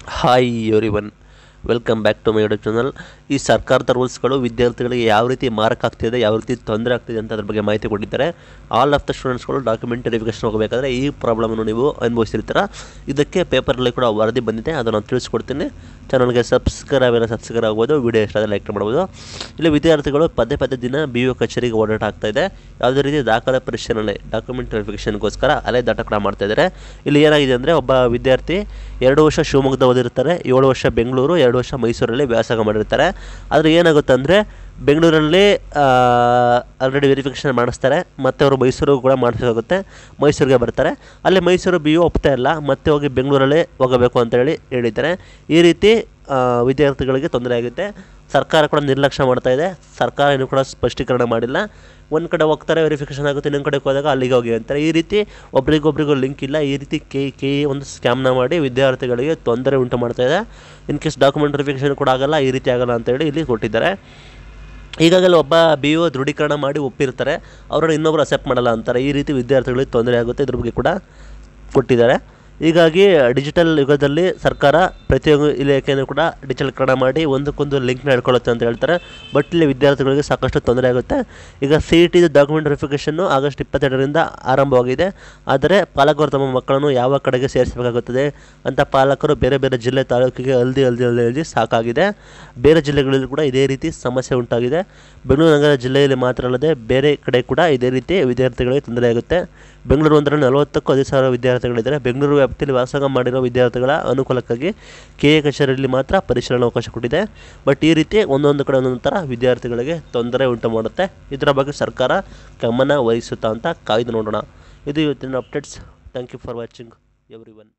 hi everyone welcome back to my YouTube channel ಈ ಸರ್ಕಾರದ ರೂಲ್ಸ್ಗಳು ವಿದ್ಯಾರ್ಥಿಗಳಿಗೆ ಯಾವ ರೀತಿ ಮಾರಕ್ ಆಗ್ತಿದೆ ಯಾವ ರೀತಿ ತೊಂದರೆ ಆಗ್ತಿದೆ ಅಂತ ಅದ್ರ ಬಗ್ಗೆ ಮಾಹಿತಿ ಕೊಟ್ಟಿದ್ದಾರೆ ಆಲ್ ಆಫ್ ದ ಸ್ಟೂಡೆಂಟ್ಸ್ಗಳು ಡಾಕ್ಯುಮೆಂಟ್ ವೆರಿಫಿಕೇಶನ್ ಹೋಗಬೇಕಾದ್ರೆ ಈ ಪ್ರಾಬ್ಲಮನ್ನು ನೀವು ಅನುಭವಿಸಿರ್ತೀರ ಇದಕ್ಕೆ ಪೇಪರಲ್ಲಿ ಕೂಡ ವರದಿ ಬಂದಿದೆ ಅದನ್ನು ತಿಳಿಸ್ಕೊಡ್ತೀನಿ ಚಾನಲ್ಗೆ ಸಬ್ಸ್ಕ್ರೈಬ್ ಎಲ್ಲ ಸಬ್ಸ್ಕ್ರೈಬ್ ಆಗ್ಬೋದು ವಿಡಿಯೋ ಇಷ್ಟ ಆದರೆ ಲೈಕ್ ಮಾಡ್ಬೋದು ಇಲ್ಲಿ ವಿದ್ಯಾರ್ಥಿಗಳು ಪದೇ ಪದೇ ದಿನ ಬಿ ಯು ಕಚೇರಿಗೆ ಓಡಾಟ ಆಗ್ತಾ ಇದೆ ಯಾವುದೇ ರೀತಿ ದಾಖಲೆ ಪರಿಶೀಲನೆ ಡಾಕ್ಯುಮೆಂಟ್ ವೆರಿಫಿಕೇಷನ್ಗೋಸ್ಕರ ಅಲ್ಲೇ ದಾಟ ಕೂಡ ಮಾಡ್ತಾ ಇದ್ದಾರೆ ಇಲ್ಲಿ ಏನಾಗಿದೆ ಅಂದರೆ ಒಬ್ಬ ವಿದ್ಯಾರ್ಥಿ ಎರಡು ವರ್ಷ ಶಿವಮೊಗ್ಗದ ಓದಿರ್ತಾರೆ ಏಳು ವರ್ಷ ಬೆಂಗಳೂರು ಎರಡು ವರ್ಷ ಮೈಸೂರಲ್ಲಿ ವ್ಯಾಸಂಗ ಮಾಡಿರ್ತಾರೆ ಆದರೆ ಏನಾಗುತ್ತೆ ಅಂದರೆ ಬೆಂಗಳೂರಲ್ಲಿ ಆಲ್ರೆಡಿ ವೆರಿಫಿಕೇಷನ್ ಮಾಡಿಸ್ತಾರೆ ಮತ್ತೆ ಅವರು ಮೈಸೂರಿಗೆ ಕೂಡ ಮಾಡಿಸೋಗುತ್ತೆ ಮೈಸೂರಿಗೆ ಬರ್ತಾರೆ ಅಲ್ಲಿ ಮೈಸೂರು ಬಿ ಯು ಒಪ್ತಾ ಇಲ್ಲ ಮತ್ತೆ ಹೋಗಿ ಬೆಂಗಳೂರಲ್ಲೇ ಹೋಗಬೇಕು ಅಂತ ಹೇಳಿ ಹೇಳಿದ್ದಾರೆ ಈ ರೀತಿ ಆ, ವಿದ್ಯಾರ್ಥಿಗಳಿಗೆ ತೊಂದರೆ ಆಗುತ್ತೆ ಸರ್ಕಾರ ಕೂಡ ನಿರ್ಲಕ್ಷ್ಯ ಮಾಡ್ತಾ ಇದೆ ಸರ್ಕಾರ ಇನ್ನೂ ಕೂಡ ಸ್ಪಷ್ಟೀಕರಣ ಮಾಡಿಲ್ಲ ಒಂದು ಕಡೆ ಹೋಗ್ತಾರೆ ವೆರಿಫಿಕೇಷನ್ ಆಗುತ್ತೆ ಇನ್ನೊಂದು ಕಡೆಗೆ ಹೋದಾಗ ಅಲ್ಲಿಗೆ ಹೋಗಿ ಅಂತಾರೆ ಈ ರೀತಿ ಒಬ್ರಿಗೊಬ್ರಿಗೂ ಲಿಂಕ್ ಇಲ್ಲ ಈ ರೀತಿ ಕೆ ಕೆ ಒಂದು ಸ್ಕ್ಯಾಮ್ನ ಮಾಡಿ ವಿದ್ಯಾರ್ಥಿಗಳಿಗೆ ತೊಂದರೆ ಉಂಟು ಮಾಡ್ತಾ ಇದೆ ಇನ್ ಕೇಸ್ ಡಾಕ್ಯುಮೆಂಟ್ ವೆರಿಫಿಕೇಷನ್ ಕೂಡ ಆಗಲ್ಲ ಈ ರೀತಿ ಆಗಲ್ಲ ಅಂತೇಳಿ ಇಲ್ಲಿ ಕೊಟ್ಟಿದ್ದಾರೆ ಈಗಾಗಲೇ ಒಬ್ಬ ಬಿ ಒ ದೃಢೀಕರಣ ಮಾಡಿ ಒಪ್ಪಿರ್ತಾರೆ ಅವರನ್ನು ಇನ್ನೊಬ್ರು ಅಕ್ಸೆಪ್ಟ್ ಮಾಡಲ್ಲ ಅಂತಾರೆ ಈ ರೀತಿ ವಿದ್ಯಾರ್ಥಿಗಳಿಗೆ ತೊಂದರೆ ಆಗುತ್ತೆ ಇದ್ರ ಬಗ್ಗೆ ಕೂಡ ಕೊಟ್ಟಿದ್ದಾರೆ ಹೀಗಾಗಿ ಡಿಜಿಟಲ್ ಯುಗದಲ್ಲಿ ಸರ್ಕಾರ ಪ್ರತಿಯೊಂದು ಇಲಾಖೆಯನ್ನು ಕೂಡ ಡಿಜಿಟಲ್ಕರಣ ಮಾಡಿ ಒಂದಕ್ಕೊಂದು ಲಿಂಕ್ನ ಹಿಡ್ಕೊಳ್ಳುತ್ತೆ ಅಂತ ಹೇಳ್ತಾರೆ ಬಟ್ ಇಲ್ಲಿ ವಿದ್ಯಾರ್ಥಿಗಳಿಗೆ ಸಾಕಷ್ಟು ತೊಂದರೆ ಆಗುತ್ತೆ ಈಗ ಸಿ ಇ ಟಿ ಡಾಕ್ಯುಮೆಂಟ್ ವೆರಿಫಿಕೇಷನ್ನು ಆಗಸ್ಟ್ ಇಪ್ಪತ್ತೆರಡರಿಂದ ಆರಂಭವಾಗಿದೆ ಆದರೆ ಪಾಲಕರು ತಮ್ಮ ಮಕ್ಕಳನ್ನು ಯಾವ ಕಡೆಗೆ ಸೇರಿಸಬೇಕಾಗುತ್ತದೆ ಅಂತ ಪಾಲಕರು ಬೇರೆ ಬೇರೆ ಜಿಲ್ಲೆ ತಾಲೂಕಿಗೆ ಹಲ್ದಿ ಹಲ್ದಿ ಹಲ್ದಿ ಹಲ್ದಿ ಸಾಕಾಗಿದೆ ಬೇರೆ ಜಿಲ್ಲೆಗಳಲ್ಲಿ ಕೂಡ ಇದೇ ರೀತಿ ಸಮಸ್ಯೆ ಉಂಟಾಗಿದೆ ಬೆಂಗಳೂರು ನಗರ ಜಿಲ್ಲೆಯಲ್ಲಿ ಮಾತ್ರ ಅಲ್ಲದೆ ಬೇರೆ ಕಡೆ ಕೂಡ ಇದೇ ರೀತಿ ವಿದ್ಯಾರ್ಥಿಗಳಿಗೆ ತೊಂದರೆ ಆಗುತ್ತೆ ಬೆಂಗಳೂರು ಒಂದರಲ್ಲಿ ನಲವತ್ತಕ್ಕೂ ಅಧಿಕ ಸಾವಿರ ವಿದ್ಯಾರ್ಥಿಗಳಿದ್ದಾರೆ ಬೆಂಗಳೂರು ವ್ಯಾಪ್ತಿಯಲ್ಲಿ ವ್ಯಾಸಂಗ ಮಾಡಿರೋ ವಿದ್ಯಾರ್ಥಿಗಳ ಅನುಕೂಲಕ್ಕಾಗಿ ಕೆ ಎ ಕಚೇರಿಯಲ್ಲಿ ಮಾತ್ರ ಪರಿಶೀಲನೆ ಅವಕಾಶ ಕೊಟ್ಟಿದೆ ಬಟ್ ಈ ರೀತಿ ಒಂದೊಂದು ಕಡೆ ಒಂದೊಂದು ಥರ ವಿದ್ಯಾರ್ಥಿಗಳಿಗೆ ತೊಂದರೆ ಉಂಟು ಮಾಡುತ್ತೆ ಇದರ ಬಗ್ಗೆ ಸರ್ಕಾರ ಗಮನ ವಹಿಸುತ್ತಾ ಅಂತ ಕಾಯ್ದು ನೋಡೋಣ ಇದು ಇವತ್ತಿನ updates thank you for watching every one